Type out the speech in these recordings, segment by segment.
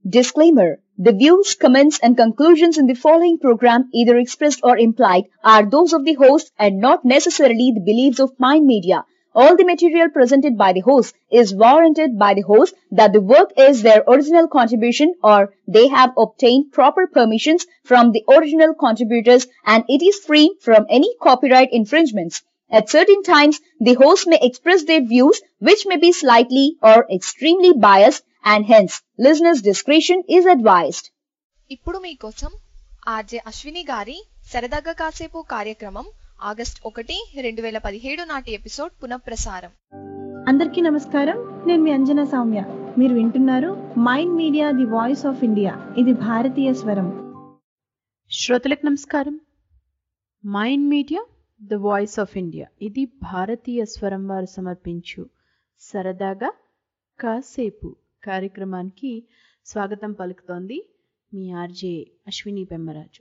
Disclaimer The views, comments, and conclusions in the following program, either expressed or implied, are those of the host and not necessarily the beliefs of Mind Media. All the material presented by the host is warranted by the host that the work is their original contribution or they have obtained proper permissions from the original contributors and it is free from any copyright infringements. At certain times, the host may express their views which may be slightly or extremely biased and hence listeners' discretion is advised. ఇప్పుడు మీకోసం RJ Ashwini గారి సరదాగా కాసేపు కార్యక్రమం August ఒకటి రెండు వేల పదిహేడు నాటి ఎపిసోడ్ పునఃప్రసారం అందరికీ నమస్కారం నేను మీ అంజనా సౌమ్య మీరు వింటున్నారు mind media the voice of India ఇది భారతీయ స్వరం శ్రోతలకు నమస్కారం mind media the voice of India ఇది భారతీయ స్వరం వారు సమర్పించు సరదాగా కాసేపు కార్యక్రమానికి స్వాగతం పలుకుతోంది మీ ఆర్జే అశ్విని పెమ్మరాజు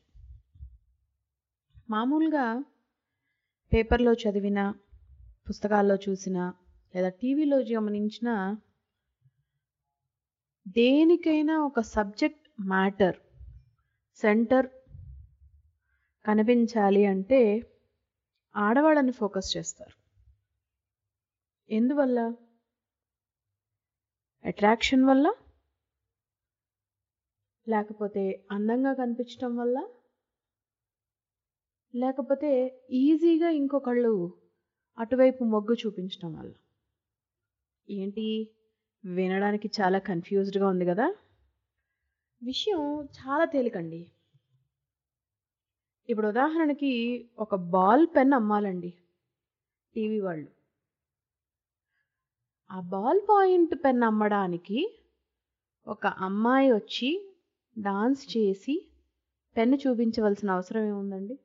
మామూలుగా పేపర్లో చదివిన పుస్తకాల్లో చూసిన లేదా టీవీలో గమనించిన దేనికైనా ఒక సబ్జెక్ట్ మ్యాటర్ సెంటర్ కనిపించాలి అంటే ఆడవాళ్ళని ఫోకస్ చేస్తారు ఎందువల్ల అట్రాక్షన్ వల్ల లేకపోతే అందంగా కనిపించటం వల్ల లేకపోతే ఈజీగా ఇంకొకళ్ళు అటువైపు మొగ్గు చూపించడం వల్ల ఏంటి వినడానికి చాలా కన్ఫ్యూజ్డ్గా ఉంది కదా విషయం చాలా తేలికండి ఇప్పుడు ఉదాహరణకి ఒక బాల్ పెన్ అమ్మాలండి టీవీ వాళ్ళు ఆ బాల్ పాయింట్ పెన్ అమ్మడానికి ఒక అమ్మాయి వచ్చి డాన్స్ చేసి పెన్ను చూపించవలసిన అవసరం ఏముందండి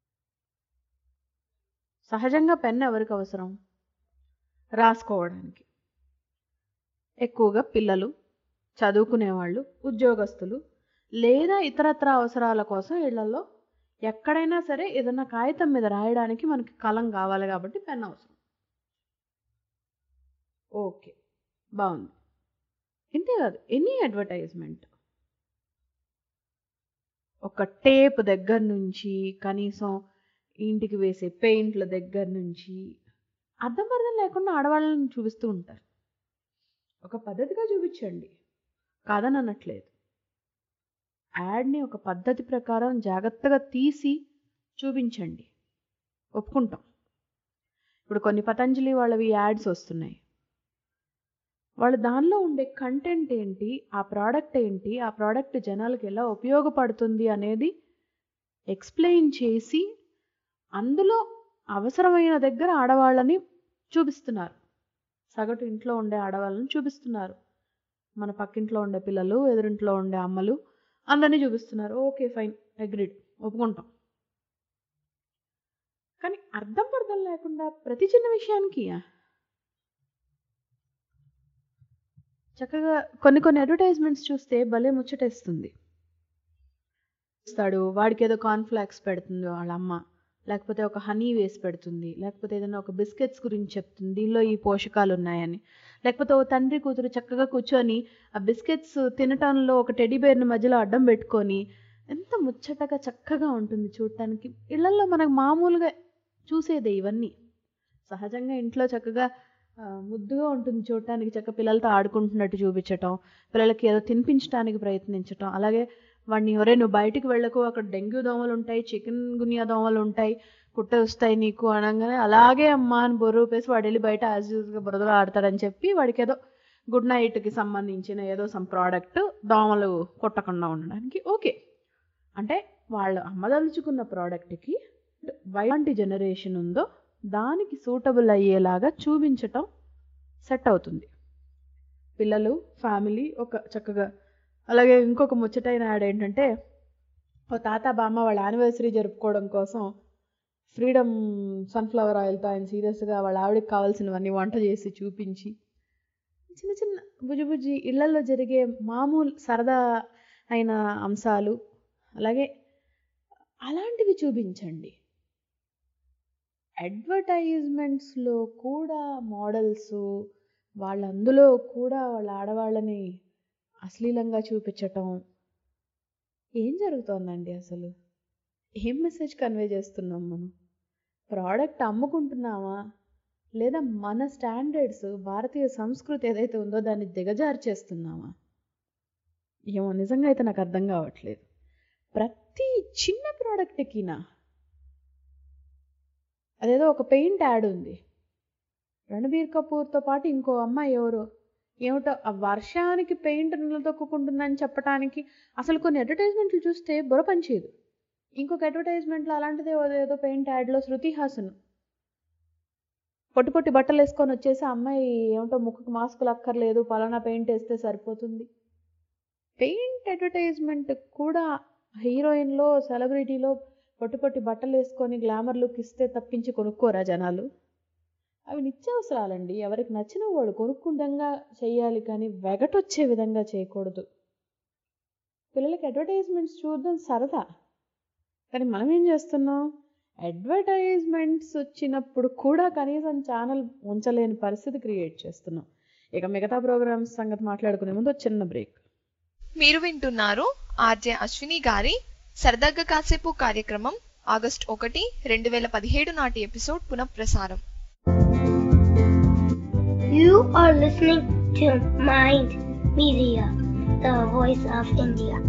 సహజంగా పెన్ ఎవరికి అవసరం రాసుకోవడానికి ఎక్కువగా పిల్లలు చదువుకునేవాళ్ళు ఉద్యోగస్తులు లేదా ఇతరత్ర అవసరాల కోసం ఇళ్లలో ఎక్కడైనా సరే ఏదైనా కాగితం మీద రాయడానికి మనకి కలం కావాలి కాబట్టి పెన్ అవసరం ఓకే బాగుంది ఇంతే కాదు ఎనీ అడ్వర్టైజ్మెంట్ ఒక టేప్ దగ్గర నుంచి కనీసం ఇంటికి వేసే పెయింట్ల దగ్గర నుంచి అర్థం అర్థం లేకుండా ఆడవాళ్ళని చూపిస్తూ ఉంటారు ఒక పద్ధతిగా చూపించండి కాదని అనట్లేదు యాడ్ని ఒక పద్ధతి ప్రకారం జాగ్రత్తగా తీసి చూపించండి ఒప్పుకుంటాం ఇప్పుడు కొన్ని పతంజలి వాళ్ళవి యాడ్స్ వస్తున్నాయి వాళ్ళు దానిలో ఉండే కంటెంట్ ఏంటి ఆ ప్రోడక్ట్ ఏంటి ఆ ప్రోడక్ట్ జనాలకు ఎలా ఉపయోగపడుతుంది అనేది ఎక్స్ప్లెయిన్ చేసి అందులో అవసరమైన దగ్గర ఆడవాళ్ళని చూపిస్తున్నారు సగటు ఇంట్లో ఉండే ఆడవాళ్ళని చూపిస్తున్నారు మన పక్కింట్లో ఉండే పిల్లలు ఎదురింట్లో ఉండే అమ్మలు అందరినీ చూపిస్తున్నారు ఓకే ఫైన్ అగ్రీడ్ ఒప్పుకుంటాం కానీ అర్థం పర్థం లేకుండా ప్రతి చిన్న విషయానికి చక్కగా కొన్ని కొన్ని అడ్వర్టైజ్మెంట్స్ చూస్తే భలే ముచ్చటేస్తుంది ఇస్తాడు వాడికి ఏదో కాన్ఫ్లాక్స్ పెడుతుంది వాళ్ళ అమ్మ లేకపోతే ఒక హనీ వేసి పెడుతుంది లేకపోతే ఏదైనా ఒక బిస్కెట్స్ గురించి చెప్తుంది దీనిలో ఈ పోషకాలు ఉన్నాయని లేకపోతే ఓ తండ్రి కూతురు చక్కగా కూర్చొని ఆ బిస్కెట్స్ తినటంలో ఒక టెడీ బేర్ని మధ్యలో అడ్డం పెట్టుకొని ఎంత ముచ్చటగా చక్కగా ఉంటుంది చూడటానికి ఇళ్లలో మనకు మామూలుగా చూసేదే ఇవన్నీ సహజంగా ఇంట్లో చక్కగా ముద్దుగా ఉంటుంది చూడటానికి చక్క పిల్లలతో ఆడుకుంటున్నట్టు చూపించటం పిల్లలకి ఏదో తినిపించడానికి ప్రయత్నించటం అలాగే వాడిని ఎవరే నువ్వు బయటికి వెళ్ళకు అక్కడ డెంగ్యూ దోమలు ఉంటాయి చికెన్ గునియా దోమలు ఉంటాయి కుట్ట వస్తాయి నీకు అనగానే అలాగే అమ్మా అని బొర్రూపేసి వాడు వెళ్ళి బయట యాజ్ యూజ్గా బురదలో ఆడతాడని చెప్పి వాడికి ఏదో గుడ్ నైట్కి సంబంధించిన ఏదో సమ్ ప్రోడక్ట్ దోమలు కొట్టకుండా ఉండడానికి ఓకే అంటే వాళ్ళు అమ్మదలుచుకున్న ప్రోడక్ట్కి ఎలాంటి జనరేషన్ ఉందో దానికి సూటబుల్ అయ్యేలాగా చూపించటం సెట్ అవుతుంది పిల్లలు ఫ్యామిలీ ఒక చక్కగా అలాగే ఇంకొక ముచ్చటైన యాడ్ ఏంటంటే ఓ తాత బామ్మ వాళ్ళ యానివర్సరీ జరుపుకోవడం కోసం ఫ్రీడమ్ సన్ఫ్లవర్ ఆయిల్తో ఆయన సీరియస్గా వాళ్ళ ఆవిడకి కావాల్సినవన్నీ వంట చేసి చూపించి చిన్న చిన్న బుజ్జి బుజ్జి ఇళ్లలో జరిగే మామూలు సరదా అయిన అంశాలు అలాగే అలాంటివి చూపించండి అడ్వర్టైజ్మెంట్స్లో కూడా మోడల్స్ వాళ్ళందులో కూడా వాళ్ళ ఆడవాళ్ళని అశ్లీలంగా చూపించటం ఏం జరుగుతోందండి అసలు ఏం మెసేజ్ కన్వే చేస్తున్నాం మనం ప్రోడక్ట్ అమ్ముకుంటున్నామా లేదా మన స్టాండర్డ్స్ భారతీయ సంస్కృతి ఏదైతే ఉందో దాన్ని దిగజారు చేస్తున్నామా ఏమో నిజంగా అయితే నాకు అర్థం కావట్లేదు ప్రతి చిన్న ప్రోడక్ట్కినా అదేదో ఒక పెయింట్ యాడ్ ఉంది రణబీర్ కపూర్తో పాటు ఇంకో అమ్మాయి ఎవరు ఏమిటో ఆ వర్షానికి పెయింట్ నిలదొక్కుంటుందని చెప్పడానికి అసలు కొన్ని అడ్వర్టైజ్మెంట్లు చూస్తే బుర్ర పనిచేయదు ఇంకొక అడ్వర్టైజ్మెంట్లో అలాంటిదే ఏదో పెయింట్ యాడ్లో శృతి హాసన్ పొట్టి పొట్టి బట్టలు వేసుకొని వచ్చేసి ఆ అమ్మాయి ఏమిటో ముక్కుకు మాస్కులు అక్కర్లేదు పలానా పెయింట్ వేస్తే సరిపోతుంది పెయింట్ అడ్వర్టైజ్మెంట్ కూడా హీరోయిన్లో సెలబ్రిటీలో పొట్టి పొట్టి బట్టలు వేసుకొని గ్లామర్ లుక్ ఇస్తే తప్పించి కొనుక్కోరా జనాలు అవి నిత్యావసరాలండి ఎవరికి నచ్చిన వాడు కొనుక్కుండంగా చేయాలి కానీ వెగటొచ్చే విధంగా చేయకూడదు పిల్లలకి అడ్వర్టైజ్మెంట్స్ చూడడం సరదా కానీ మనం ఏం చేస్తున్నాం అడ్వర్టైజ్మెంట్స్ వచ్చినప్పుడు కూడా కనీసం ఛానల్ ఉంచలేని పరిస్థితి క్రియేట్ చేస్తున్నాం ఇక మిగతా ప్రోగ్రామ్స్ సంగతి మాట్లాడుకునే ముందు ఒక చిన్న బ్రేక్ మీరు వింటున్నారు ఆర్జే అశ్విని గారి సరదాగా కాసేపు కార్యక్రమం ఆగస్ట్ ఒకటి రెండు వేల పదిహేడు నాటి ఎపిసోడ్ పునఃప్రసారం You are listening to Mind Media, the voice of India.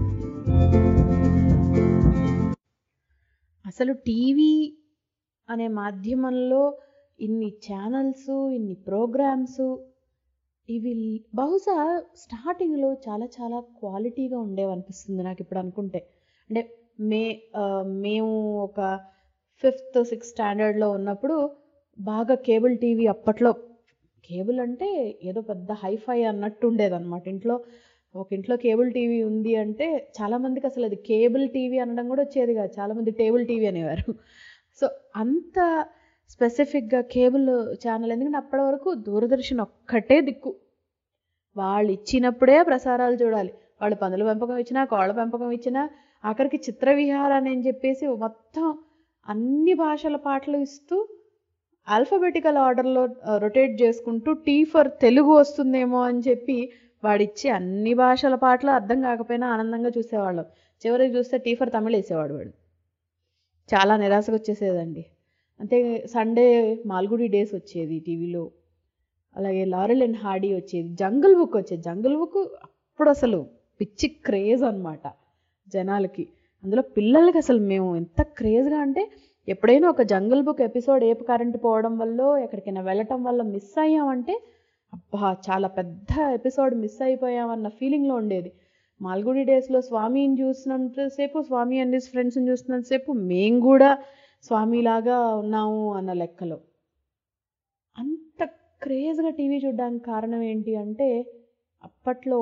అసలు టీవీ అనే మాధ్యమంలో ఇన్ని ఛానల్స్ ఇన్ని ప్రోగ్రామ్స్ ఇవి బహుశా స్టార్టింగ్లో చాలా చాలా క్వాలిటీగా ఉండేవనిపిస్తుంది నాకు ఇప్పుడు అనుకుంటే అంటే మే ఆ, మేము ఒక ఫిఫ్త్ సిక్స్త్ స్టాండర్డ్లో ఉన్నప్పుడు బాగా కేబుల్ టీవీ అప్పట్లో కేబుల్ అంటే ఏదో పెద్ద హైఫై అన్నట్టు ఉండేదన్నమాట ఇంట్లో ఒక ఇంట్లో కేబుల్ టీవీ ఉంది అంటే చాలామందికి అసలు అది కేబుల్ టీవీ అనడం కూడా వచ్చేది కాదు చాలామంది టేబుల్ టీవీ అనేవారు సో అంత స్పెసిఫిక్గా కేబుల్ ఛానల్ ఎందుకంటే అప్పటి వరకు దూరదర్శన్ ఒక్కటే దిక్కు వాళ్ళు ఇచ్చినప్పుడే ప్రసారాలు చూడాలి వాళ్ళు పందుల పెంపకం ఇచ్చినా కోళ్ళ పెంపకం ఇచ్చినా ఆఖరికి చిత్రవిహారాన్ని అని చెప్పేసి మొత్తం అన్ని భాషల పాటలు ఇస్తూ ఆల్ఫబెటికల్ ఆర్డర్లో రొటేట్ చేసుకుంటూ టీ ఫర్ తెలుగు వస్తుందేమో అని చెప్పి వాడిచ్చి అన్ని భాషల పాటలు అర్థం కాకపోయినా ఆనందంగా చూసేవాళ్ళం చివరికి చూస్తే టీ ఫర్ తమిళ వేసేవాడు వాడు చాలా నిరాశగా వచ్చేసేదండి అంతే సండే మాల్గుడి డేస్ వచ్చేది టీవీలో అలాగే లారెల్ అండ్ హాడీ వచ్చేది జంగల్ బుక్ వచ్చేది జంగల్ బుక్ అప్పుడు అసలు పిచ్చి క్రేజ్ అన్నమాట జనాలకి అందులో పిల్లలకి అసలు మేము ఎంత క్రేజ్గా అంటే ఎప్పుడైనా ఒక జంగల్ బుక్ ఎపిసోడ్ ఏపు కరెంట్ పోవడం వల్ల ఎక్కడికైనా వెళ్ళటం వల్ల మిస్ అయ్యామంటే అబ్బా చాలా పెద్ద ఎపిసోడ్ మిస్ అయిపోయామన్న ఫీలింగ్లో ఉండేది మాల్గుడి డేస్లో స్వామిని చూసినంతసేపు స్వామి అండ్ హిస్ ఫ్రెండ్స్ని చూసినంతసేపు మేము కూడా స్వామిలాగా ఉన్నాము అన్న లెక్కలో అంత క్రేజ్గా టీవీ చూడడానికి కారణం ఏంటి అంటే అప్పట్లో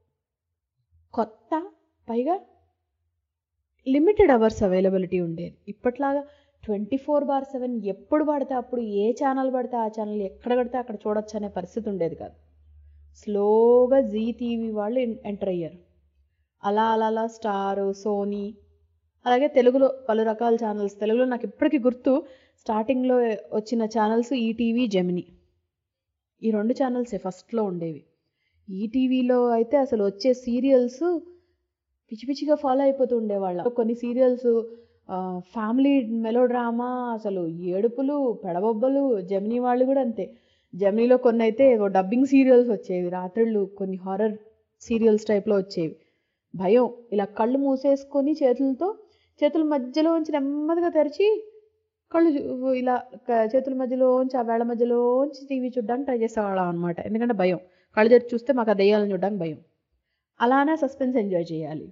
కొత్త పైగా లిమిటెడ్ అవర్స్ అవైలబిలిటీ ఉండేది ఇప్పట్లాగా ట్వంటీ ఫోర్ బార్ సెవెన్ ఎప్పుడు పడితే అప్పుడు ఏ ఛానల్ పడితే ఆ ఛానల్ ఎక్కడ పడితే అక్కడ చూడొచ్చు అనే పరిస్థితి ఉండేది కాదు స్లోగా జీ టీవీ వాళ్ళు ఎంటర్ అయ్యారు అలా అలా అలా స్టార్ సోనీ అలాగే తెలుగులో పలు రకాల ఛానల్స్ తెలుగులో నాకు ఇప్పటికీ గుర్తు స్టార్టింగ్లో వచ్చిన ఛానల్స్ ఈటీవీ జెమిని ఈ రెండు ఛానల్సే ఫస్ట్లో ఉండేవి ఈటీవీలో అయితే అసలు వచ్చే సీరియల్స్ పిచ్చి పిచ్చిగా ఫాలో అయిపోతూ ఉండేవాళ్ళం కొన్ని సీరియల్స్ ఫ్యామిలీ మెలో డ్రామా అసలు ఏడుపులు పెడబొబ్బలు జమినీ వాళ్ళు కూడా అంతే జమినీలో కొన్ని అయితే ఏవో డబ్బింగ్ సీరియల్స్ వచ్చేవి రాత్రిళ్ళు కొన్ని హారర్ సీరియల్స్ టైప్లో వచ్చేవి భయం ఇలా కళ్ళు మూసేసుకొని చేతులతో చేతుల మధ్యలోంచి నెమ్మదిగా తెరిచి కళ్ళు చూ- ఇలా క- చేతుల మధ్యలోంచి ఆ వేళ మధ్యలోంచి టీవీ చూడడానికి ట్రై చేసేవాళ్ళం అనమాట ఎందుకంటే భయం కళ్ళు తెరిచి చూస్తే మాకు ఆ దెయ్యాలను చూడడానికి భయం అలానే సస్పెన్స్ ఎంజాయ్ చేయాలి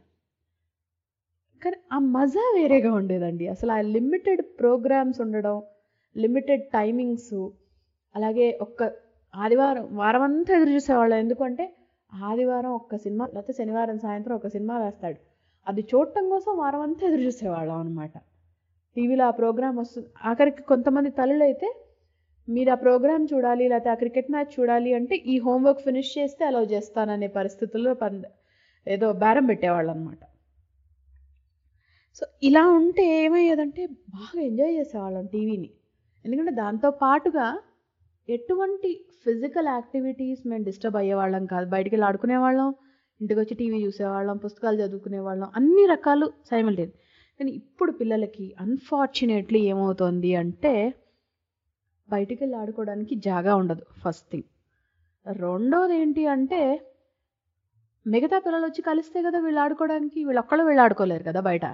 కానీ ఆ మజా వేరేగా ఉండేదండి అసలు ఆ లిమిటెడ్ ప్రోగ్రామ్స్ ఉండడం లిమిటెడ్ టైమింగ్స్ అలాగే ఒక్క ఆదివారం వారం అంతా ఎదురు చూసేవాళ్ళం ఎందుకంటే ఆదివారం ఒక్క సినిమా లేకపోతే శనివారం సాయంత్రం ఒక సినిమా వేస్తాడు అది చూడటం కోసం వారం అంతా ఎదురు చూసేవాళ్ళం అనమాట టీవీలో ఆ ప్రోగ్రామ్ వస్తుంది ఆఖరికి కొంతమంది తల్లులు అయితే మీరు ఆ ప్రోగ్రామ్ చూడాలి లేకపోతే ఆ క్రికెట్ మ్యాచ్ చూడాలి అంటే ఈ హోంవర్క్ ఫినిష్ చేస్తే అలౌ చేస్తాననే పరిస్థితుల్లో పంద ఏదో బేరం పెట్టేవాళ్ళు అనమాట సో ఇలా ఉంటే ఏమయ్యేదంటే బాగా ఎంజాయ్ చేసేవాళ్ళం టీవీని ఎందుకంటే దాంతో పాటుగా ఎటువంటి ఫిజికల్ యాక్టివిటీస్ మేము డిస్టర్బ్ అయ్యేవాళ్ళం కాదు బయటికి వెళ్ళి ఆడుకునేవాళ్ళం ఇంటికి వచ్చి టీవీ చూసేవాళ్ళం పుస్తకాలు చదువుకునే వాళ్ళం అన్ని రకాలు సైమల్టేన్ కానీ ఇప్పుడు పిల్లలకి అన్ఫార్చునేట్లీ ఏమవుతోంది అంటే బయటికి వెళ్ళి ఆడుకోవడానికి జాగా ఉండదు ఫస్ట్ థింగ్ రెండోది ఏంటి అంటే మిగతా పిల్లలు వచ్చి కలిస్తే కదా వీళ్ళు ఆడుకోవడానికి వీళ్ళు ఒక్కళ్ళు వీళ్ళు ఆడుకోలేరు కదా బయట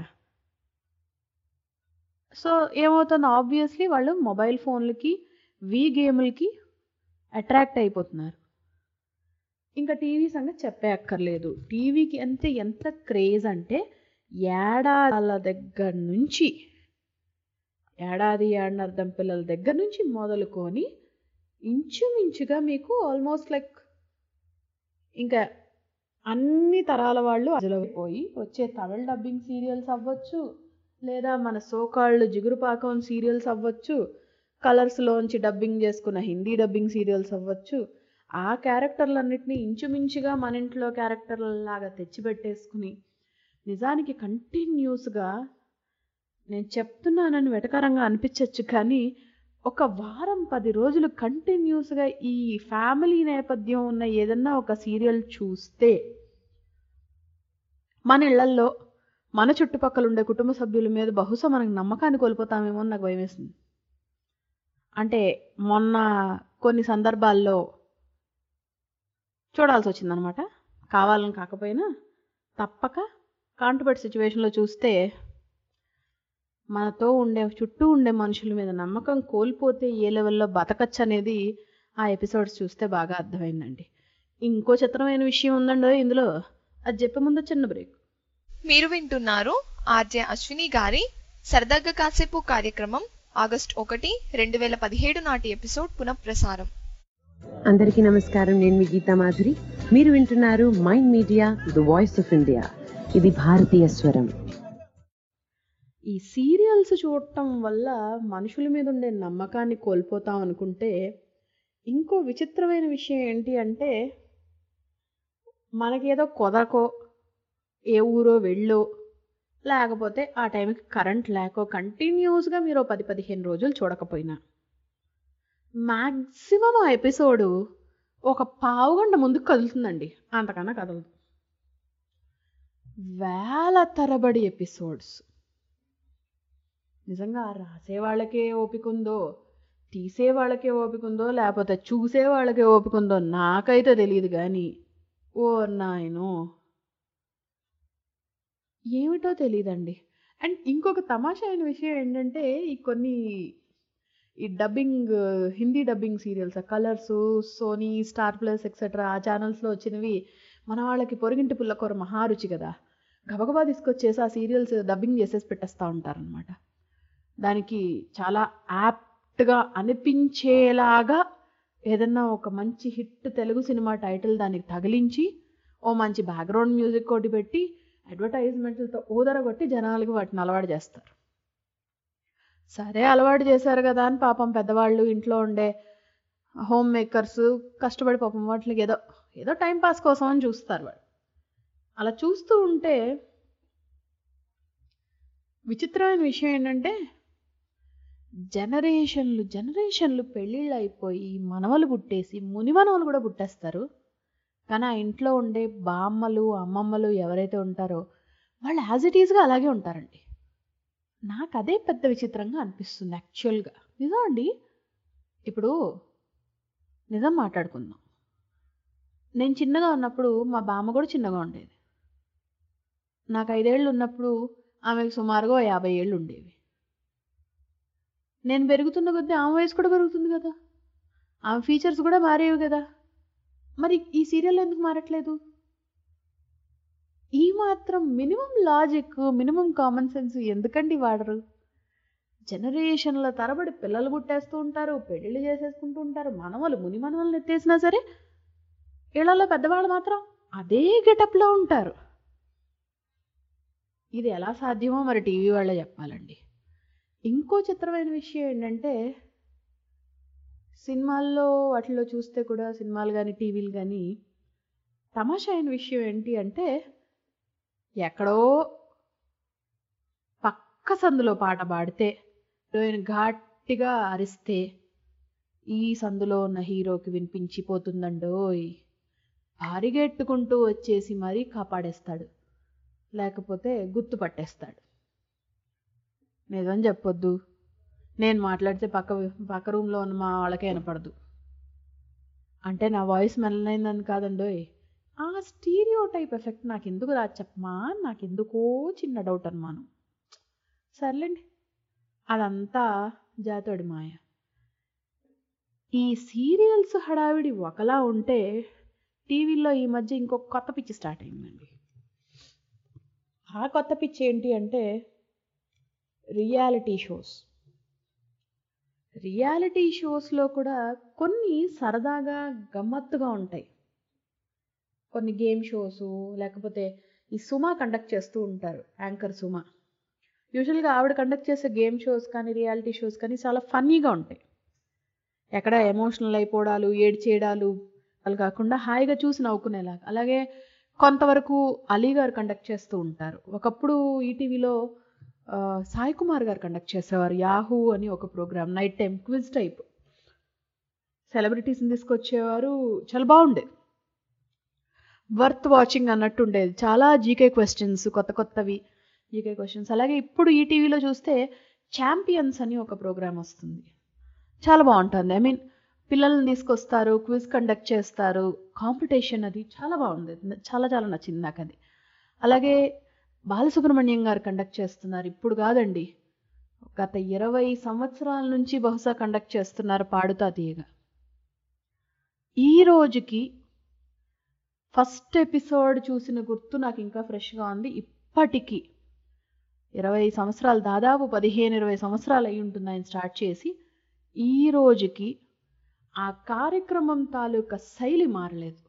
సో ఏమవుతుంది ఆబ్వియస్లీ వాళ్ళు మొబైల్ ఫోన్లకి వీ గేములకి అట్రాక్ట్ అయిపోతున్నారు ఇంకా టీవీ సంగతి చెప్పే అక్కర్లేదు టీవీకి ఎంత ఎంత క్రేజ్ అంటే ఏడాదిల దగ్గర నుంచి ఏడాది ఏడార్థం పిల్లల దగ్గర నుంచి మొదలుకొని ఇంచుమించుగా మీకు ఆల్మోస్ట్ లైక్ ఇంకా అన్ని తరాల వాళ్ళు అజలో పోయి వచ్చే తమిళ డబ్బింగ్ సీరియల్స్ అవ్వచ్చు లేదా మన సోకాళ్ళు జిగురుపాకం సీరియల్స్ అవ్వచ్చు కలర్స్లోంచి డబ్బింగ్ చేసుకున్న హిందీ డబ్బింగ్ సీరియల్స్ అవ్వచ్చు ఆ క్యారెక్టర్లన్నిటినీ ఇంచుమించుగా మన ఇంట్లో క్యారెక్టర్లలాగా తెచ్చిపెట్టేసుకుని నిజానికి కంటిన్యూస్గా నేను చెప్తున్నానని వెటకారంగా అనిపించవచ్చు కానీ ఒక వారం పది రోజులు కంటిన్యూస్గా ఈ ఫ్యామిలీ నేపథ్యం ఉన్న ఏదన్నా ఒక సీరియల్ చూస్తే మన ఇళ్లల్లో మన చుట్టుపక్కల ఉండే కుటుంబ సభ్యుల మీద బహుశా మనకు నమ్మకాన్ని కోల్పోతామేమో అని నాకు భయం వేసింది అంటే మొన్న కొన్ని సందర్భాల్లో చూడాల్సి వచ్చిందనమాట కావాలని కాకపోయినా తప్పక కాంట్రబెట్ సిచ్యువేషన్లో చూస్తే మనతో ఉండే చుట్టూ ఉండే మనుషుల మీద నమ్మకం కోల్పోతే ఏ లెవెల్లో బతకచ్చు అనేది ఆ ఎపిసోడ్స్ చూస్తే బాగా అర్థమైందండి ఇంకో చిత్రమైన విషయం ఉందండి ఇందులో అది చెప్పే ముందు చిన్న బ్రేక్ మీరు వింటున్నారు ఆర్జే అశ్విని గారి సరదాగా కాసేపు కార్యక్రమం ఆగస్ట్ ఒకటి రెండు వేల పదిహేడు నాటి ఎపిసోడ్ పునఃప్రసారం అందరికీ నమస్కారం నేను మీ గీతా మాధురి మీరు వింటున్నారు mind media the voice of India ఇది భారతీయ స్వరం ఈ సీరియల్స్ చూడటం వల్ల మనుషుల మీద ఉండే నమ్మకాన్ని కోల్పోతాం అనుకుంటే ఇంకో విచిత్రమైన విషయం ఏంటి అంటే మనకేదో కొదకో ఏ ఊరో వెళ్ళో లేకపోతే ఆ టైంకి కరెంట్ లేకో కంటిన్యూస్గా మీరు ఓ పది పదిహేను రోజులు చూడకపోయినా మ్యాక్సిమం ఆ ఎపిసోడు ఒక పావు గంట ముందుకు కదులుతుందండి అంతకన్నా కదలదు వేల తరబడి ఎపిసోడ్స్ నిజంగా రాసే వాళ్ళకే ఓపిక ఉందో తీసే వాళ్ళకే ఓపిక ఉందో లేకపోతే చూసే వాళ్ళకే ఓపిక ఉందో నాకైతే తెలియదు కానీ ఓ నాయనో ఏమిటో తెలియదండి అండ్ ఇంకొక తమాషా అయిన విషయం ఏంటంటే ఈ కొన్ని ఈ dubbing Hindi dubbing serials Colors Sony Star Plus etcetera ఆ ఛానల్స్లో వచ్చినవి మన వాళ్ళకి పొరుగింటి పుల్లకూర మహారుచి కదా గబగబా తీసుకొచ్చేసి ఆ సీరియల్స్ డబ్బింగ్ చేసేసి పెట్టేస్తూ ఉంటారనమాట దానికి చాలా యాప్ట్గా అనిపించేలాగా ఏదన్నా ఒక మంచి హిట్ తెలుగు సినిమా టైటిల్ దానికి తగిలించి ఓ మంచి బ్యాక్గ్రౌండ్ మ్యూజిక్ ఒకటి పెట్టి అడ్వర్టైజ్మెంట్లతో ఊదరగొట్టి జనాలకి వాటిని అలవాటు చేస్తారు సరే అలవాటు చేశారు కదా అని పాపం పెద్దవాళ్ళు ఇంట్లో ఉండే హోమ్ మేకర్స్ కష్టపడి పాపం వాటికి ఏదో ఏదో టైం పాస్ కోసం అని చూస్తారు వాళ్ళు అలా చూస్తూ ఉంటే విచిత్రమైన విషయం ఏంటంటే జనరేషన్లు జనరేషన్లు పెళ్ళిళ్ళు అయిపోయి మనవలు పుట్టేసి మునిమనవలు కూడా పుట్టేస్తారు కానీ ఆ ఇంట్లో ఉండే బామ్మలు అమ్మమ్మలు ఎవరైతే ఉంటారో వాళ్ళు యాజ్ ఇట్ ఈజ్గా అలాగే ఉంటారండి నాకు అదే పెద్ద విచిత్రంగా అనిపిస్తుంది యాక్చువల్గా నిజం అండి ఇప్పుడు నిజం మాట్లాడుకుందాం నేను చిన్నగా ఉన్నప్పుడు మా బామ్మ కూడా చిన్నగా ఉండేది నాకు ఐదేళ్ళు ఉన్నప్పుడు ఆమెకు సుమారుగా ఓ యాభై ఏళ్ళు ఉండేవి నేను పెరుగుతున్న కొద్దీ ఆమె వయసు కూడా పెరుగుతుంది కదా ఆమె ఫీచర్స్ కూడా మారేవి కదా మరి ఈ సీరియల్ ఎందుకు మారట్లేదు ఈ మాత్రం minimum logic minimum common sense ఎందుకండి వాడరు జనరేషన్ల తరబడి పిల్లలు పుట్టేస్తూ ఉంటారు పెళ్ళిళ్ళు చేసేసుకుంటూ ఉంటారు మనవలు ముని మనవలను ఎత్తేసినా సరే ఇళ్లలో పెద్దవాళ్ళు మాత్రం అదే గెటప్లో ఉంటారు ఇది ఎలా సాధ్యమో మరి టీవీ వాళ్ళే చెప్పాలండి ఇంకో చిత్రమైన విషయం ఏంటంటే సినిమాల్లో వాటిలో చూస్తే కూడా సినిమాలు కానీ టీవీలు కానీ తమాషా అయిన విషయం ఏంటి అంటే ఎక్కడో పక్క సందులో పాట పాడితే హీరోయిన్ ఘాటిగా అరిస్తే ఈ సందులో ఉన్న హీరోకి వినిపించిపోతుందండోయ్ పరిగెట్టుకుంటూ వచ్చేసి మరీ కాపాడేస్తాడు లేకపోతే గుర్తుపట్టేస్తాడు నిజం చెప్పొద్దు నేను మాట్లాడితే పక్క పక్క రూమ్లో ఉన్న మా వాళ్ళకే వినపడదు అంటే నా వాయిస్ మెల్లైందని కాదండోయ్ ఆ స్టీరియో టైప్ ఎఫెక్ట్ నాకు ఎందుకు రా చెప్పమా నాకు ఎందుకో చిన్న డౌట్ అనుమానం సర్లేండి అదంతా జాతోడి మాయ ఈ సీరియల్స్ హడావిడి ఒకలా ఉంటే టీవీలో ఈ మధ్య ఇంకొక కొత్త పిచ్చి స్టార్ట్ అయిందండి ఆ కొత్త పిచ్చి ఏంటి అంటే రియాలిటీ షోస్ రియాలిటీ షోస్లో కూడా కొన్ని సరదాగా గమ్మత్తుగా ఉంటాయి కొన్ని గేమ్ షోస్ లేకపోతే ఈ సుమా కండక్ట్ చేస్తూ ఉంటారు యాంకర్ సుమా యూజువల్గా ఆవిడ కండక్ట్ చేసే గేమ్ షోస్ కానీ రియాలిటీ షోస్ కానీ చాలా ఫన్నీగా ఉంటాయి ఎక్కడ ఎమోషనల్ అయిపోవడాలు ఏడ్చేయడాలు వాళ్ళు కాకుండా హాయిగా చూసి నవ్వుకునేలాగా అలాగే కొంతవరకు అలీ గారు కండక్ట్ చేస్తూ ఉంటారు ఒకప్పుడు ఈటీవీలో సాయి కుమార్ గారు కండక్ట్ చేసేవారు యాహూ అని ఒక program night time quiz type సెలబ్రిటీస్ని తీసుకొచ్చేవారు చాలా బాగుండేది వర్త్ వాచింగ్ అన్నట్టు ఉండేది చాలా జీకే క్వశ్చన్స్ కొత్త కొత్తవి జీకే క్వశ్చన్స్ అలాగే ఇప్పుడు ఈటీవీలో చూస్తే ఛాంపియన్స్ అని ఒక ప్రోగ్రామ్ వస్తుంది చాలా బాగుంటుంది ఐ మీన్ పిల్లల్ని తీసుకొస్తారు క్విజ్ కండక్ట్ చేస్తారు కాంపిటీషన్ అది చాలా బాగుంది చాలా చాలా నచ్చింది నాకు అది అలాగే బాలసుబ్రహ్మణ్యం గారు కండక్ట్ చేస్తున్నారు ఇప్పుడు కాదండి గత ఇరవై సంవత్సరాల నుంచి బహుశా కండక్ట్ చేస్తున్నారు పాడుతా తీయగా ఈ రోజుకి ఫస్ట్ ఎపిసోడ్ చూసిన గుర్తు నాకు ఇంకా ఫ్రెష్గా ఉంది ఇప్పటికీ ఇరవై సంవత్సరాలు దాదాపు పదిహేను ఇరవై సంవత్సరాలు అయి ఉంటుంది ఆయన స్టార్ట్ చేసి ఈ రోజుకి ఆ కార్యక్రమం తాలూకా శైలి మారలేదు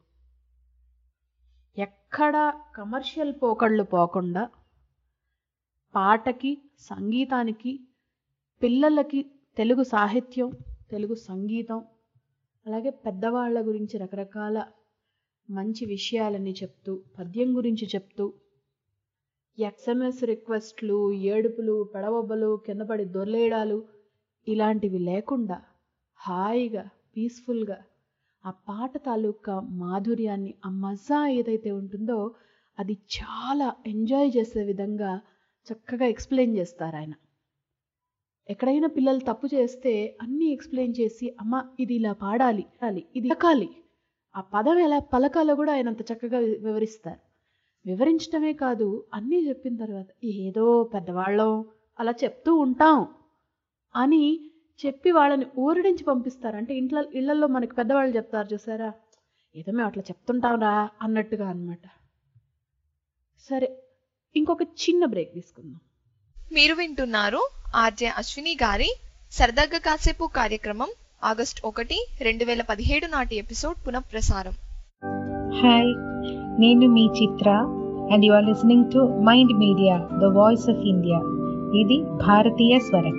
ఎక్కడ కమర్షియల్ పోకళ్ళు పోకుండా పాటకి సంగీతానికి పిల్లలకి తెలుగు సాహిత్యం తెలుగు సంగీతం అలాగే పెద్దవాళ్ళ గురించి రకరకాల మంచి విషయాలని చెప్తూ పద్యం గురించి చెప్తూ ఎక్స్ఎంఎస్ రిక్వెస్ట్లు ఏడుపులు పెడవబ్బలు కిందపడి దొర్లేయడాలు ఇలాంటివి లేకుండా హాయిగా పీస్ఫుల్గా ఆ పాట తాలూకా మాధుర్యాన్ని ఆ మజా ఏదైతే ఉంటుందో అది చాలా ఎంజాయ్ చేసే విధంగా చక్కగా ఎక్స్ప్లెయిన్ చేస్తారు ఆయన ఎక్కడైనా పిల్లలు తప్పు చేస్తే అన్నీ ఎక్స్ప్లెయిన్ చేసి అమ్మ ఇది ఇలా పాడాలి ఇది పలకాలి ఆ పదం ఎలా పలకాలో కూడా ఆయన అంత చక్కగా వివరిస్తారు వివరించడమే కాదు అన్నీ చెప్పిన తర్వాత ఏదో పెద్దవాళ్ళం అలా చెప్తూ ఉంటాం అని చెప్పి వాళ్ళని ఊరడించి పంపిస్తారు అంటే ఇంట్లో ఇళ్లలో మనకి పెద్దవాళ్ళు చెప్తారు చూసారా ఏదో మేము అట్లా చెప్తుంటాంరా అన్నట్టుగా అనమాట సరే ఇంకొక చిన్న బ్రేక్ తీసుకుందాం మీరు వింటున్నారు ఆర్జే అశ్విని గారి సరదాగా కాసేపు కార్యక్రమం ఆగస్ట్ ఒకటి రెండు వేల పదిహేడు నాటి ఎపిసోడ్ పునఃప్రసారం హాయ్ నేను మీ Chitra and you are listening to mind media the voice of India ఇది భారతీయ స్వరం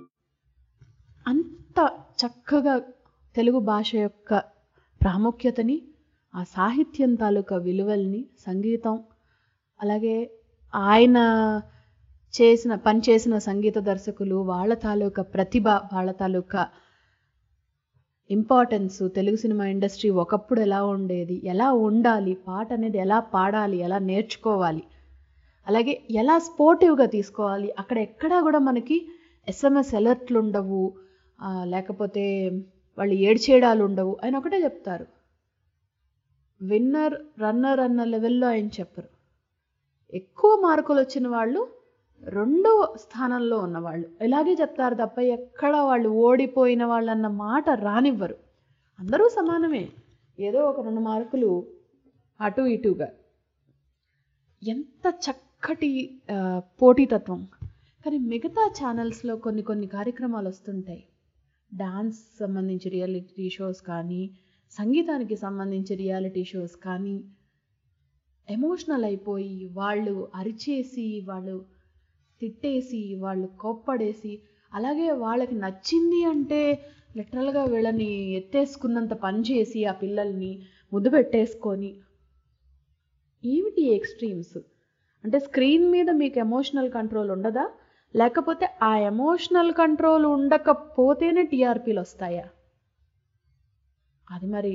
అంత చక్కగా తెలుగు భాష యొక్క ప్రాముఖ్యతని ఆ సాహిత్యం తాలూకా విలువల్ని సంగీతం అలాగే ఆయన చేసిన పనిచేసిన సంగీత దర్శకులు వాళ్ళ తాలూకా ప్రతిభ వాళ్ళ తాలూకా ఇంపార్టెన్స్ తెలుగు సినిమా ఇండస్ట్రీ ఒకప్పుడు ఎలా ఉండేది ఎలా ఉండాలి పాట అనేది ఎలా పాడాలి ఎలా నేర్చుకోవాలి అలాగే ఎలా స్పోర్టివ్గా తీసుకోవాలి అక్కడ ఎక్కడా కూడా మనకి ఎస్ఎంఎస్ అలర్ట్లు ఉండవు లేకపోతే వాళ్ళు ఏడ్చేయడాలు ఉండవు ఆయన ఒకటే చెప్తారు విన్నర్ రన్నర్ అన్న లెవెల్లో ఆయన చెప్పరు ఎక్కువ మార్కులు వచ్చిన వాళ్ళు రెండో స్థానంలో ఉన్నవాళ్ళు ఇలాగే చెప్తారు తప్ప ఎక్కడ వాళ్ళు ఓడిపోయిన వాళ్ళు అన్న మాట రానివ్వరు అందరూ సమానమే ఏదో ఒక రెండు మార్కులు అటు ఇటుగా ఎంత చక్కటి పోటీతత్వం కానీ మిగతా ఛానల్స్లో కొన్ని కొన్ని కార్యక్రమాలు వస్తుంటాయి డాన్స్ సంబంధించి రియాలిటీ షోస్ కానీ సంగీతానికి సంబంధించి రియాలిటీ షోస్ కానీ ఎమోషనల్ అయిపోయి వాళ్ళు అరిచేసి వాళ్ళు తిట్టేసి వాళ్ళు కోప్పడేసి అలాగే వాళ్ళకి నచ్చింది అంటే లిటరల్గా వీళ్ళని ఎత్తేసుకున్నంత పని చేసి ఆ పిల్లల్ని ముద్దు పెట్టేసుకొని ఏమిటి ఎక్స్ట్రీమ్స్ అంటే స్క్రీన్ మీద మీకు ఎమోషనల్ కంట్రోల్ ఉండదా లేకపోతే ఆ ఎమోషనల్ కంట్రోల్ ఉండకపోతేనే టీఆర్పీలు వస్తాయా అది మరి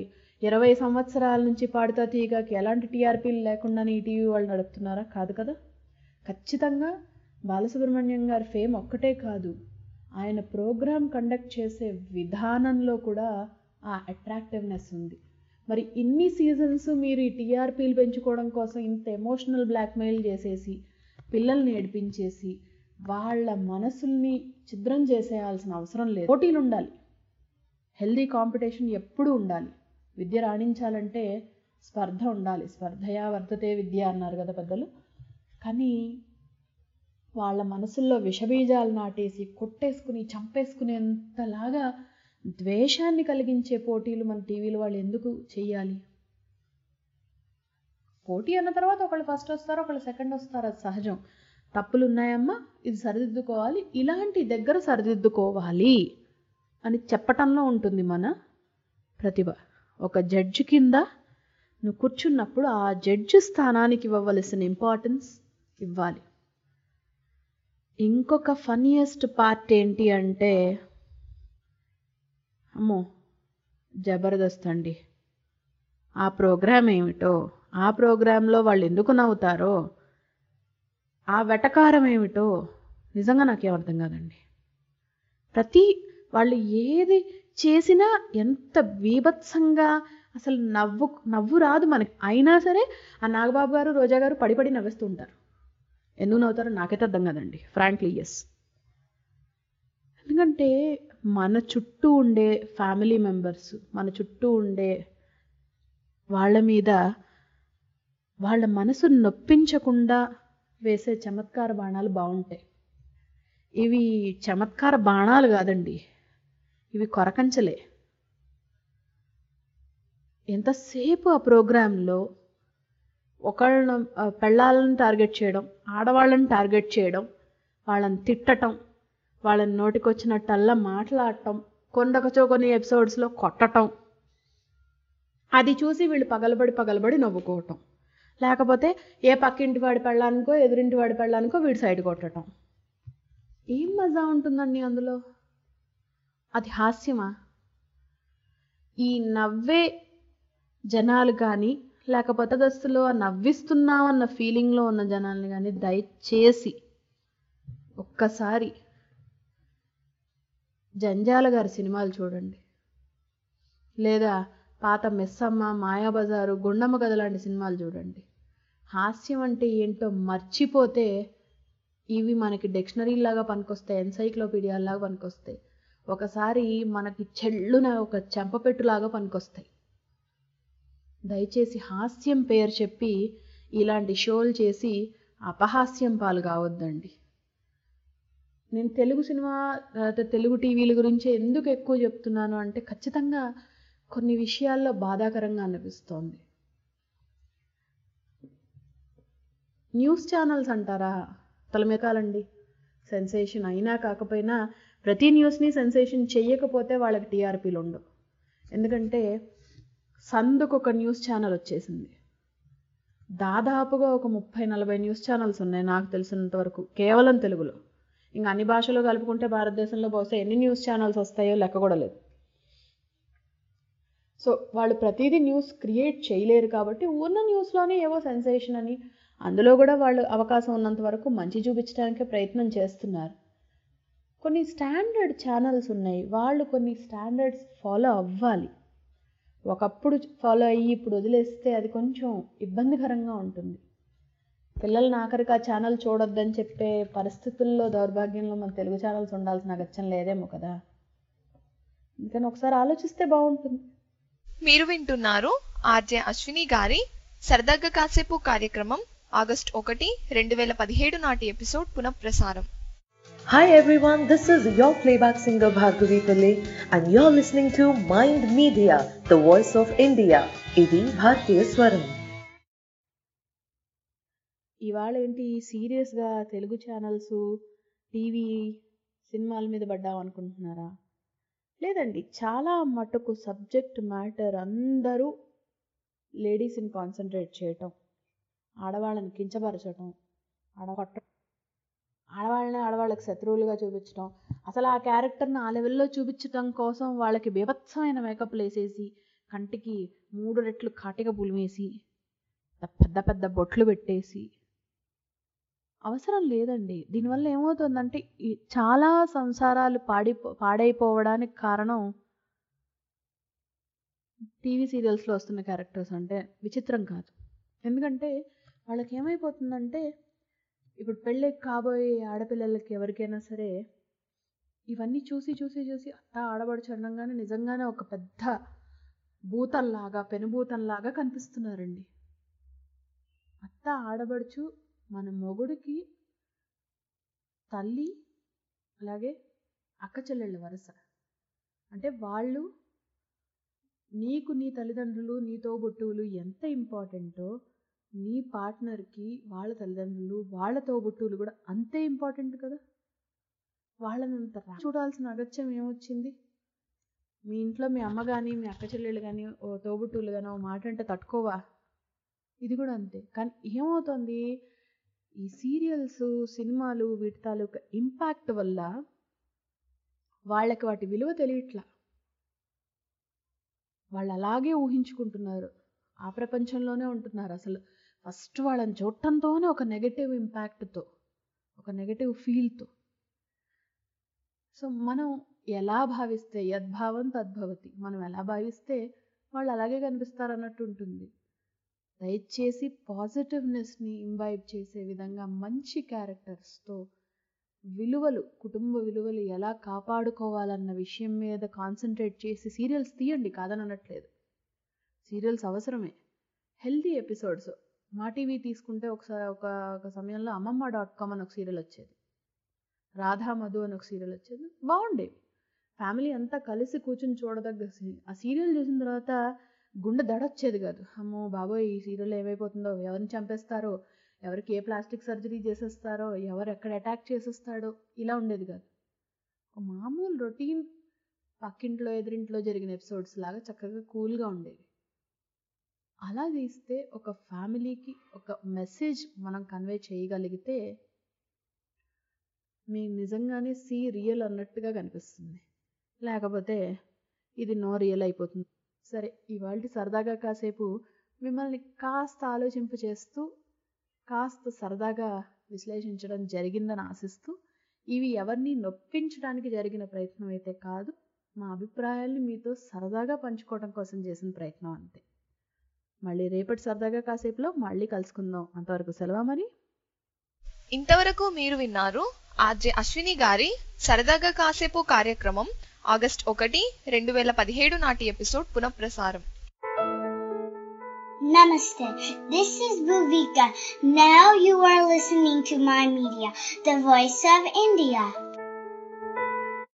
ఇరవై సంవత్సరాల నుంచి పాడుతా తీయగాకి ఎలాంటి టీఆర్పీలు లేకుండానే ఈ టీవీ వాళ్ళు నడుపుతున్నారా కాదు కదా ఖచ్చితంగా బాలసుబ్రహ్మణ్యం గారి ఫేమ్ ఒక్కటే కాదు ఆయన ప్రోగ్రామ్ కండక్ట్ చేసే విధానంలో కూడా ఆ అట్రాక్టివ్నెస్ ఉంది మరి ఇన్ని సీజన్స్ మీరు ఈ టీఆర్పీలు పెంచుకోవడం కోసం ఇంత ఎమోషనల్ బ్లాక్మెయిల్ చేసేసి పిల్లల్ని ఏడిపించేసి వాళ్ళ మనసుల్ని ఛిద్రం చేసేయాల్సిన అవసరం లేదు పోటీలు ఉండాలి హెల్దీ కాంపిటీషన్ ఎప్పుడూ ఉండాలి విద్య రాణించాలంటే స్పర్ధ ఉండాలి స్పర్ధయా వర్ధతే విద్య అన్నారు కదా పెద్దలు కానీ వాళ్ళ మనసుల్లో విషబీజాలు నాటేసి కొట్టేసుకుని చంపేసుకునేంతలాగా ద్వేషాన్ని కలిగించే పోటీలు మన టీవీలో వాళ్ళు ఎందుకు చెయ్యాలి పోటీ అన్న తర్వాత ఒకళ్ళు ఫస్ట్ వస్తారు ఒకళ్ళు సెకండ్ వస్తారు అది సహజం తప్పులు ఉన్నాయమ్మా ఇది సరిదిద్దుకోవాలి ఇలాంటి దగ్గర సరిదిద్దుకోవాలి అని చెప్పటంలో ఉంటుంది మన ప్రతిభ ఒక జడ్జి కింద నువ్వు కూర్చున్నప్పుడు ఆ జడ్జి స్థానానికి ఇవ్వవలసిన ఇంపార్టెన్స్ ఇవ్వాలి ఇంకొక ఫన్నీయెస్ట్ పార్ట్ ఏంటి అంటే అమ్మో జబర్దస్త్ అండి ఆ ప్రోగ్రామ్ ఏమిటో ఆ ప్రోగ్రాంలో వాళ్ళు ఎందుకు నవ్వుతారో ఆ వెటకారం ఏమిటో నిజంగా నాకేం అర్థం కాదండి ప్రతి వాళ్ళు ఏది చేసినా ఎంత బీభత్సంగా అసలు నవ్వు నవ్వు రాదు మనకి అయినా సరే ఆ నాగబాబు గారు రోజా గారు పడి పడి నవ్వేస్తూ ఉంటారు ఎందుకు నవ్వుతారో నాకైతే అర్థం కదండి ఫ్రాంక్లీ ఎస్ ఎందుకంటే మన చుట్టూ ఉండే ఫ్యామిలీ మెంబర్స్ మన చుట్టూ ఉండే వాళ్ళ మీద వాళ్ళ మనసు నొప్పించకుండా వేసే చమత్కార బాణాలు బాగుంటాయి ఇవి చమత్కార బాణాలు కాదండి ఇవి కొరకంచలే ఎంతసేపు ఆ ప్రోగ్రాంలో ఒకళ్ళను ఆ, పెళ్ళాలను టార్గెట్ చేయడం ఆడవాళ్ళని టార్గెట్ చేయడం వాళ్ళని తిట్టటం వాళ్ళని నోటికొచ్చినట్టల్లా మాట్లాడటం కొండకచో కొన్ని ఎపిసోడ్స్లో కొట్టటం అది చూసి వీళ్ళు పగలబడి పగలబడి నవ్వుకోవటం లేకపోతే ఏ పక్కింటి వాడి పెళ్ళానికో ఎదురింటి వాడి పెళ్ళానికో వీడి సైడ్ కొట్టడం ఏం మజా ఉంటుందండి అందులో అది హాస్యమా ఈ నవ్వే జనాలు కానీ లేకపోతే దస్తులో ఆ నవ్విస్తున్నాం అన్న ఫీలింగ్లో ఉన్న జనాల్ని కానీ దయచేసి ఒక్కసారి జంజాల గారి సినిమాలు చూడండి లేదా పాత మెస్సమ్మ మాయాబజారు గుండమ్మ కథ లాంటి సినిమాలు చూడండి హాస్యం అంటే ఏంటో మర్చిపోతే ఇవి మనకి డిక్షనరీలాగా పనికొస్తాయి ఎన్సైక్లోపీడియాలాగా పనికొస్తాయి ఒకసారి మనకి చెల్లున ఒక చెంపపెట్టులాగా పనికొస్తాయి దయచేసి హాస్యం పేరు చెప్పి ఇలాంటి షోలు చేసి అపహాస్యం పాలు కావద్దండి నేను తెలుగు సినిమా తర్వాత తెలుగు టీవీల గురించి ఎందుకు ఎక్కువ చెప్తున్నాను అంటే ఖచ్చితంగా కొన్ని విషయాల్లో బాధాకరంగా అనిపిస్తోంది న్యూస్ ఛానల్స్ అంటారా తలమెకాలండి సెన్సేషన్ అయినా కాకపోయినా ప్రతి న్యూస్ని సెన్సేషన్ చెయ్యకపోతే వాళ్ళకి టీఆర్పీలు ఉండవు ఎందుకంటే సందుకు ఒక న్యూస్ ఛానల్ వచ్చేసింది దాదాపుగా ఒక ముప్పై నలభై న్యూస్ ఛానల్స్ ఉన్నాయి నాకు తెలిసినంత వరకు కేవలం తెలుగులో ఇంకా అన్ని భాషలు కలుపుకుంటే భారతదేశంలో బహుశా ఎన్ని న్యూస్ ఛానల్స్ వస్తాయో లెక్క కూడా లేదు సో వాళ్ళు ప్రతిదీ న్యూస్ క్రియేట్ చేయలేరు కాబట్టి ఉన్న న్యూస్లోనే ఏవో సెన్సేషన్ అని అందులో కూడా వాళ్ళు అవకాశం ఉన్నంత వరకు మంచి చూపించడానికి ప్రయత్నం చేస్తున్నారు కొన్ని స్టాండర్డ్ ఛానల్స్ ఉన్నాయి వాళ్ళు కొన్ని స్టాండర్డ్స్ ఫాలో అవ్వాలి ఒకప్పుడు ఫాలో అయ్యి ఇప్పుడు వదిలేస్తే అది కొంచెం ఇబ్బందికరంగా ఉంటుంది పిల్లల్ని ఆఖరికి ఆ ఛానల్ చూడొద్దని చెప్పే పరిస్థితుల్లో దౌర్భాగ్యంలో మన తెలుగు ఛానల్స్ ఉండాల్సిన అగత్యం లేదేమో కదా అందుకని ఒకసారి ఆలోచిస్తే బాగుంటుంది మీరు వింటున్నారు ఆర్జే అశ్విని గారి సరదాగా కాసేపు కార్యక్రమం ఆగస్ట్ ఒకటి రెండు వేల పదిహేడు నాటి ఎపిసోడ్ పునఃప్రసారం Hi everyone, this is your playback singer Bhargavi Pillai and you're listening to Mind Media, the voice of India. ఇది భారతీయ స్వరం ఇవాళ ఏంటి సీరియస్గా తెలుగు ఛానల్స్ టీవీ సినిమాల మీద పడ్డాం అనుకుంటున్నారా లేదండి చాలా మటుకు సబ్జెక్ట్ మ్యాటర్ అందరూ లేడీస్ని కాన్సన్ట్రేట్ చేయటం ఆడవాళ్ళని కించపరచటం ఆడగొట్ట ఆడవాళ్ళని ఆడవాళ్ళకి శత్రువులుగా చూపించడం అసలు ఆ క్యారెక్టర్ని ఆ లెవెల్లో చూపించడం కోసం వాళ్ళకి బీభత్సమైన మేకప్లు వేసేసి కంటికి మూడు రెట్లు కాటిక పులిమేసి పెద్ద పెద్ద బొట్లు పెట్టేసి అవసరం లేదండి దీనివల్ల ఏమవుతుందంటే ఈ చాలా సంసారాలు పాడి పాడైపోవడానికి కారణం టీవీ సీరియల్స్లో వస్తున్న క్యారెక్టర్స్ అంటే విచిత్రం కాదు ఎందుకంటే వాళ్ళకి ఏమైపోతుందంటే ఇప్పుడు పెళ్ళి కాబోయే ఆడపిల్లలకి ఎవరికైనా సరే ఇవన్నీ చూసి చూసి చూసి అత్త ఆడబడుచు అనగానే నిజంగానే ఒక పెద్ద భూతంలాగా పెనుభూతంలాగా కనిపిస్తున్నారండి అత్త ఆడబడుచు మన మొగుడికి తల్లి అలాగే అక్క చెల్లెళ్ళ వరుస అంటే వాళ్ళు నీకు నీ తల్లిదండ్రులు నీ తోబుట్టువులు ఎంత ఇంపార్టెంటో నీ పార్ట్నర్కి వాళ్ళ తల్లిదండ్రులు వాళ్ళ తోబుట్టువులు కూడా అంతే ఇంపార్టెంట్ కదా వాళ్ళని అంత రా- చూడాల్సిన అగత్యం ఏమొచ్చింది మీ ఇంట్లో మీ అమ్మ కానీ మీ అక్క చెల్లెళ్ళు కానీ ఓ తోబుట్టువులు కానీ ఓ మాట అంటే తట్టుకోవా ఇది కూడా అంతే కానీ ఏమవుతుంది ఈ సీరియల్స్ సినిమాలు వీటి తాలూకా ఇంపాక్ట్ వల్ల వాళ్ళకి వాటి విలువ తెలియట్లా వాళ్ళు అలాగే ఊహించుకుంటున్నారు ఆ ప్రపంచంలోనే ఉంటున్నారు అసలు ఫస్ట్ వాళ్ళని చూడటంతోనే ఒక నెగటివ్ ఇంపాక్ట్తో ఒక నెగటివ్ ఫీల్తో సో మనం ఎలా భావిస్తే యద్భావం తద్భవతి మనం ఎలా భావిస్తే వాళ్ళు అలాగే కనిపిస్తారు అన్నట్టు ఉంటుంది దయచేసి పాజిటివ్నెస్ని ఇంబైబ్ చేసే విధంగా మంచి క్యారెక్టర్స్తో విలువలు కుటుంబ విలువలు ఎలా కాపాడుకోవాలన్న విషయం మీద కాన్సన్ట్రేట్ చేసి సీరియల్స్ తీయండి కాదని అనట్లేదు సీరియల్స్ అవసరమే హెల్దీ ఎపిసోడ్స్ మా టీవీ తీసుకుంటే ఒకసారి ఒక ఒక సమయంలో అమ్మమ్మ డాట్ కామ్ అని ఒక సీరియల్ వచ్చేది రాధా మధు అని ఒక సీరియల్ వచ్చేది బాగుండేవి ఫ్యామిలీ అంతా కలిసి కూర్చుని చూడదగ్గ సీ- ఆ సీరియల్ చూసిన తర్వాత గుండె దడొచ్చేది కాదు అమ్మో బాబోయ్ ఈ సీరియల్ ఏమైపోతుందో ఎవరిని చంపేస్తారో ఎవరికి ఏ ప్లాస్టిక్ సర్జరీ చేసేస్తారో ఎవరు ఎక్కడ అటాక్ చేసేస్తాడో ఇలా ఉండేది కాదు ఒక మామూలు రొటీన్ పక్కింట్లో ఎదురింట్లో జరిగిన ఎపిసోడ్స్ లాగా చక్కగా కూల్గా ఉండేవి అలా తీస్తే ఒక ఫ్యామిలీకి ఒక మెసేజ్ మనం కన్వే చేయగలిగితే మీకు నిజంగానే సీ రియల్ అన్నట్టుగా కనిపిస్తుంది లేకపోతే ఇది నో రియల్ అయిపోతుంది సరే ఇవాళ సరదాగా కాసేపు మిమ్మల్ని కాస్త ఆలోచింప చేస్తూ కాస్త సరదాగా విశ్లేషించడం జరిగిందని ఆశిస్తూ ఇవి ఎవరిని నొప్పించడానికి జరిగిన ప్రయత్నం అయితే కాదు మా అభిప్రాయాల్ని మీతో సరదాగా పంచుకోవడం కోసం చేసిన ప్రయత్నం అంతే మళ్ళీ రేపటి సరదాగా కాసేపులో మళ్ళీ కలుసుకుందాం అంతవరకు సెలవా మరి ఇంతవరకు మీరు విన్నారు ఆర్జే అశ్విని గారి సరదాగా కాసేపు కార్యక్రమం ఆగస్ట్ ఒకటి రెండు వేల పదిహేడు నాటి ఎపిసోడ్ పునఃప్రసారం Namaste. This is Bhuvika. Now you are listening to my media, the voice of India.